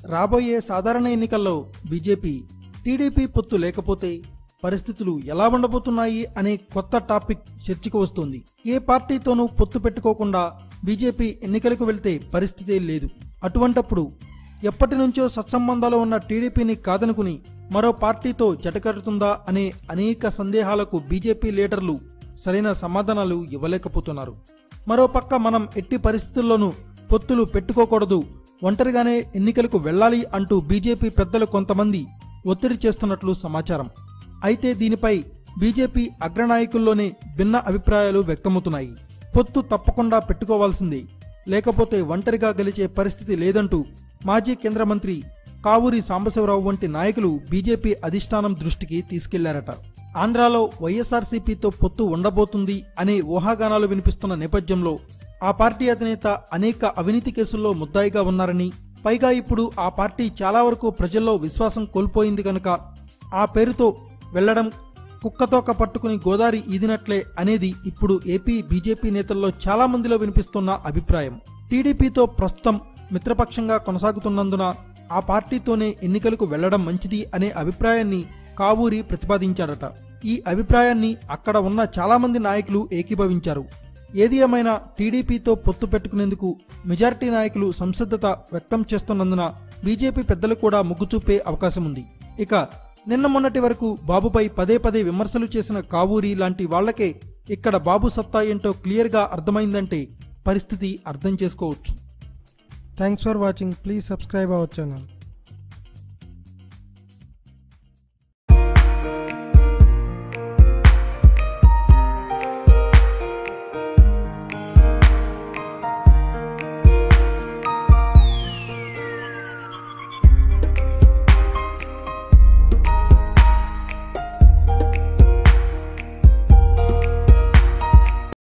రాబోయే సాధారణ ఎన్నికల్లో బీజేపీ టీడీపీ పొత్తు లేకపోతే పరిస్థితులు ఎలా ఉండబోతున్నాయి అనే కొత్త టాపిక్ చర్చకు వస్తోంది ఏ పార్టీతోనూ పొత్తు పెట్టుకోకుండా బీజేపీ ఎన్నికలకు వెళ్తే పరిస్థితే లేదు అటువంటప్పుడు ఎప్పటి నుంచో సత్సంబంధాలు ఉన్న టీడీపీని కాదనుకుని మరో పార్టీతో జటకడుతుందా అనే అనేక సందేహాలకు బీజేపీ లీడర్లు సరైన సమాధానాలు ఇవ్వలేకపోతున్నారు మరోపక్క మనం ఎట్టి పరిస్థితుల్లోనూ పొత్తులు పెట్టుకోకూడదు ఒంటరిగానే ఎన్నికలకు వెళ్ళాలి అంటూ బీజేపీ పెద్దలు కొంతమంది ఒత్తిడి చేస్తున్నట్లు సమాచారం అయితే దీనిపై బీజేపీ అగ్రనాయకుల్లోనే భిన్న అభిప్రాయాలు వ్యక్తమవుతున్నాయి పొత్తు తప్పకుండా పెట్టుకోవాల్సిందే లేకపోతే ఒంటరిగా గెలిచే పరిస్థితి లేదంటూ మాజీ కేంద్ర మంత్రి కావూరి సాంబశివరావు వంటి నాయకులు బీజేపీ అధిష్టానం దృష్టికి తీసుకెళ్లారట ఆంధ్రాలో వైఎస్ఆర్సీపీతో పొత్తు ఉండబోతుంది అనే ఊహాగానాలు వినిపిస్తున్న నేపథ్యంలో ఆ పార్టీ అధినేత అనేక అవినీతి కేసుల్లో ముద్దాయిగా ఉన్నారని పైగా ఇప్పుడు ఆ పార్టీ చాలా వరకు ప్రజల్లో విశ్వాసం కోల్పోయింది కనుక ఆ పేరుతో వెళ్లడం కుక్కతోక పట్టుకుని గోదారి ఈదినట్లే అనేది ఇప్పుడు ఏపీ బీజేపీ నేతల్లో చాలా మందిలో వినిపిస్తున్న అభిప్రాయం టీడీపీతో ప్రస్తుతం మిత్రపక్షంగా కొనసాగుతున్నందున ఆ పార్టీతోనే ఎన్నికలకు వెళ్లడం మంచిది అనే అభిప్రాయాన్ని కావూరి ప్రతిపాదించాడట ఈ అభిప్రాయాన్ని అక్కడ ఉన్న చాలా మంది నాయకులు ఏకీభవించారు ఏది ఏమైనా టీడీపీతో పొత్తు పెట్టుకునేందుకు మెజారిటీ నాయకులు సంసిద్ధత వ్యక్తం చేస్తున్నందున బీజేపీ పెద్దలు కూడా మొగ్గు చూపే అవకాశం ఉంది ఇక నిన్న మొన్నటి వరకు బాబుపై పదే పదే విమర్శలు చేసిన కావూరి లాంటి వాళ్లకే ఇక్కడ బాబు సత్తా ఏంటో క్లియర్గా అర్థమైందంటే పరిస్థితి అర్థం చేసుకోవచ్చు thanks for watching please subscribe our channel